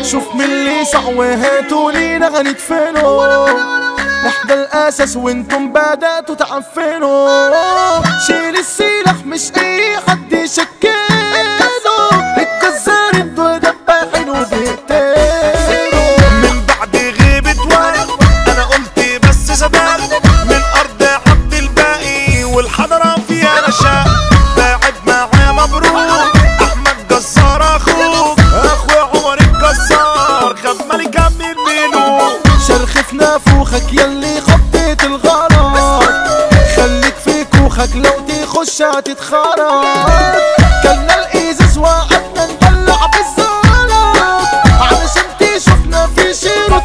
شوف من اللي صع وهاتوا لينا هندفنوا احنا الاساس وانتم بداتوا تعفنوا شيل السلاح مش اي حد يشكله الجزار انتوا دباحين وبيقتلوا من بعد غيبة وقت انا قلت بس صدق من ارض عبد الباقي والحضرة فيها نشاء باعد معاه مبروك احمد جزار اخوك اخويا عمر الجزار خد ملك من ميلو شرخ في نافوخك يلي خطيت الغلط خليك في كوخك لو تخش هتتخرط كلنا الازاز وقعدنا ندلع بالزلط علشان تشوفنا في شيرة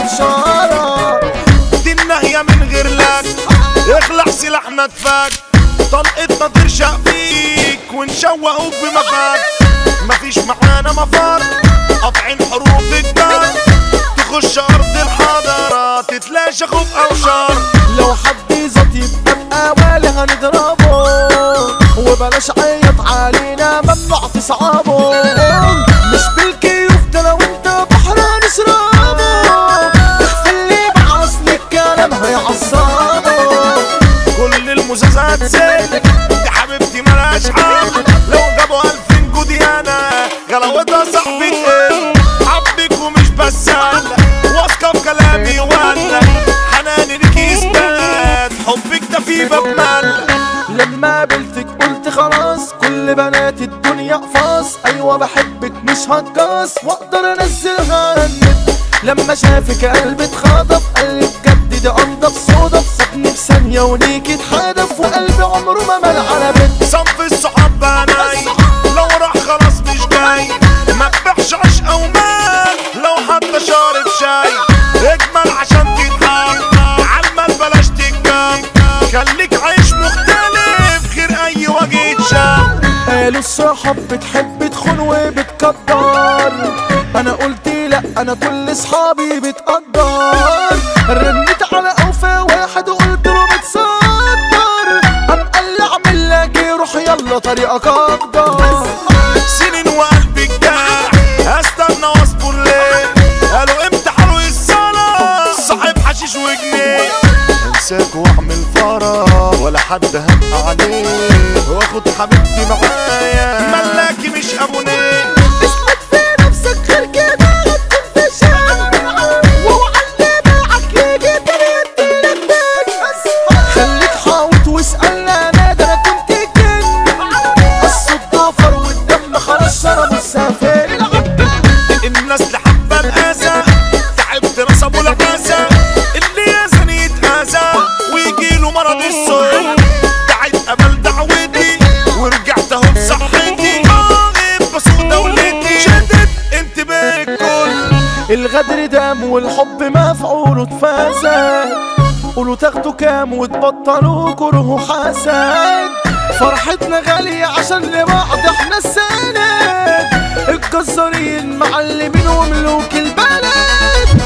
هتتشارط دي النهية من غير لك اخلع سلاحنا اتفك طلقتنا ترشق فيك ونشوقوك بمفاك مفيش معانا مفر قاطعين حروف الدم تخش ارض الحضارة تتلاشى خوف او شر لو حد يزط يبقى بقوالي هنضربه وبلاش عيط علينا ممنوع تصعبه مش بالكيوف ده لو انت بحر هنشربه اخفي اللي بعصني الكلام هيعصبه كل المزازات زيت دي حبيبتي ملهاش حق لو جابوا ألفين جوديانا غلاوتها صاحبي تقل حبك ومش بس أنا واثقة في كلامي ولا حناني ليكي إثبات حبك ده في باب مال لما قابلتك قلت خلاص كل بنات الدنيا قفاص ايوه بحبك مش هتقاص واقدر انزلها على النت لما شافك قلبي اتخطف قال لي بجد دي انضف صدف سابني بثانيه وليك اتحدف وقلبي عمره ما مال على بنت صنف الصحاب بناي لو راح خلاص مش جاي ما تبيعش عشق ومال لو حتى شارب شاي اجمل عشان تتحب عالمال بلاش تتجاب خليك عيش مختلف غير اي وجه اتشاف قالوا الصحاب بتحب تخون وبتكبر انا قلت لا انا كل اصحابي بتقدر رنيت على اوفى واحد وقلت له بتصدر قام قال لي اعمل لك إيه؟ روح يلا طريقك اقدر سنين وقلبي الجاع استنى واصبر ليه قالوا امتى حلو الصلاة صاحب حشيش وجنيه انساك واعمل فرح ولا حد هم عليه واخد حبيبتي معايا ملاكي مش ابونيه اثبت في نفسك غير كده هتكون في شان واوعى اللي باعك يجي تاني يديلك خليك حاوط واسألنا انا ده انا كنت جن قص الضفر والدم خلاص شربوا السفينة الناس اللي حابه الاسى تعبت نصبوا العسى اللي يزن يتأذى ويجيله مرض السوء دعيت امل دعوتي ورجعت اهو بصحتي اه بسوق دولتي شدت انتباه الكل الغدر دام والحب مفعول اتفسد قولوا تاخدوا كام وتبطلوا كره وحسد فرحتنا غالية عشان لبعض احنا السند الجزارين معلمين وملوك البلد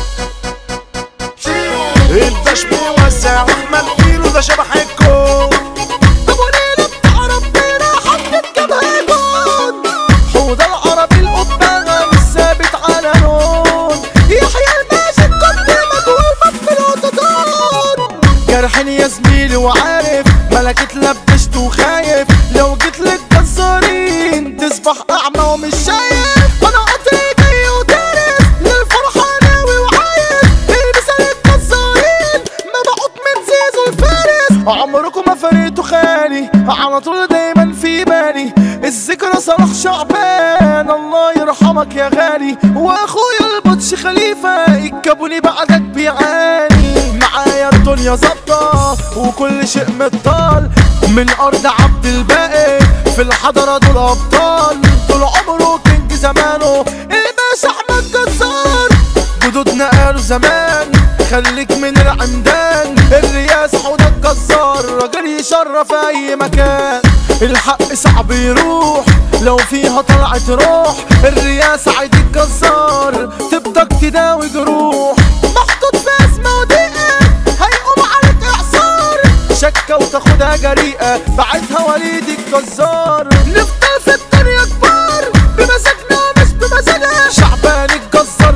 الدش موزع احمد فيلو ده شبح الكون ابو ليلى بتاع ربنا حطت جبهة جون حوض العربي القبانة مش ثابت على لون يحيى الماشي كنت مجهول في الاوتوتون جرحين يا زميلي وعارف ملكة لبشت وخايف لو جيت للجزارين تصبح اعمى ومش شايف انا قطري جاي وتعرف للفرحة ناوي وعايز المثال الجزارين مبعوث من زيزو الفارس عمركم ما فرقتوا خالي على طول دايما في بالي الذكرى صلاح شعبان الله يرحمك يا غالي واخويا البطش خليفة الكابوني بعدك بيعاني معايا الدنيا ظابطة وكل شيء مطال من ارض عبد الباقي في الحضرة دول ابطال طول عمره كينج زمانه الباشا احمد جزار جدودنا قالوا زمان خليك من العمدان الرياس حوض الجزار راجل يشرف اي مكان الحق صعب يروح لو فيها طلعت روح الرياسة عيد الجزار تبدك تداوي جروح محطوط في اسمه ودقة هيقوم عليك اعصار شكة وتاخدها جريئة بعتها وليد الجزار نفضل في الدنيا كبار بمزاجنا مش بمزاجها شعبان الجزار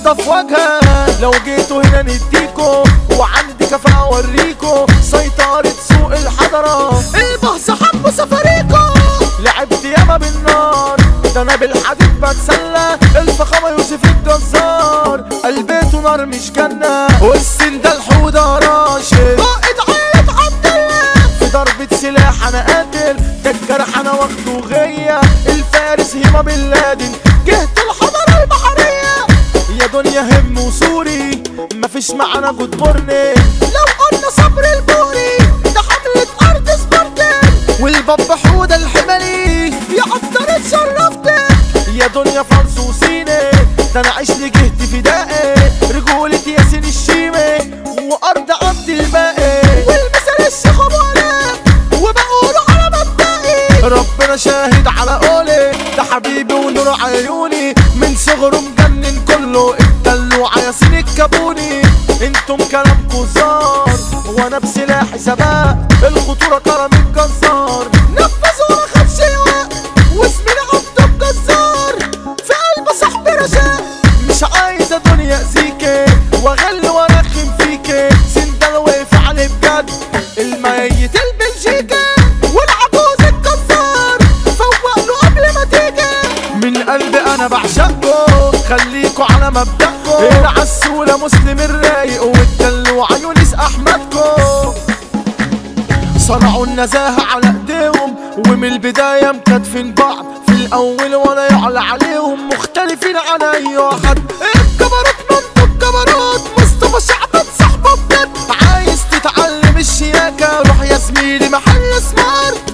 انضف وجهك لو جيتوا هنا نديكوا وعندي كفاءة اوريكوا سيطرة سوق الحضرة البهز حبوا سفريكوا لعبت ياما بالنار ده انا بالحديد بتسلى الفخامة يوسف الجزار قلبته نار مش جنة والسن ده الحودة راشد قائد عيلة عبد الله في ضربة سلاح انا قاتل ده الجرح انا واخده غية الفارس هيما بن لادن جهة الحضارة البحرية يا دنيا هم وسوري مفيش معانا جود مورنينج لو قلنا صبر البوري ده حملة ارض سبارتن والباب حودة الحملي يا عطر اتشرفتك يا دنيا فرنسوسيني ده انا عيش لجهتي فدائي رجولة ياسين الشيمي وارض عبد الباقي والمثل الشيخ ابو علاء وبقوله على مبدئي ربنا شاهد على قولي ده حبيبي ونور عيوني من صغره مجنن كله الدلوع ياسين الكابوني انتم كلامكوا زار وانا بسلاحي سباق الخطورة كرم الجزار نفذونا خدش وقت واسمي عبد الجزار في قلب صاحبي رجاء مش عايزة دنيا اذيكي واغل وارخم فيكي سندال واقف عليه بجد الميت البلجيكي والعجوز الجزار فوق له قبل ما تيجي من قلبي انا بعشقكوا خليكوا على مبدأكوا العسولة مسلم الرايق والدلوع يونس احمدكوا صنعوا النزاهة على ايديهم ومن البداية مكتفين بعض في الاول ولا يعلى عليهم مختلفين عن اي واحد الجبروت منطق جبروت مصطفى شعبان صاحبه بجد عايز تتعلم الشياكة روح يا زميلي محل سمارت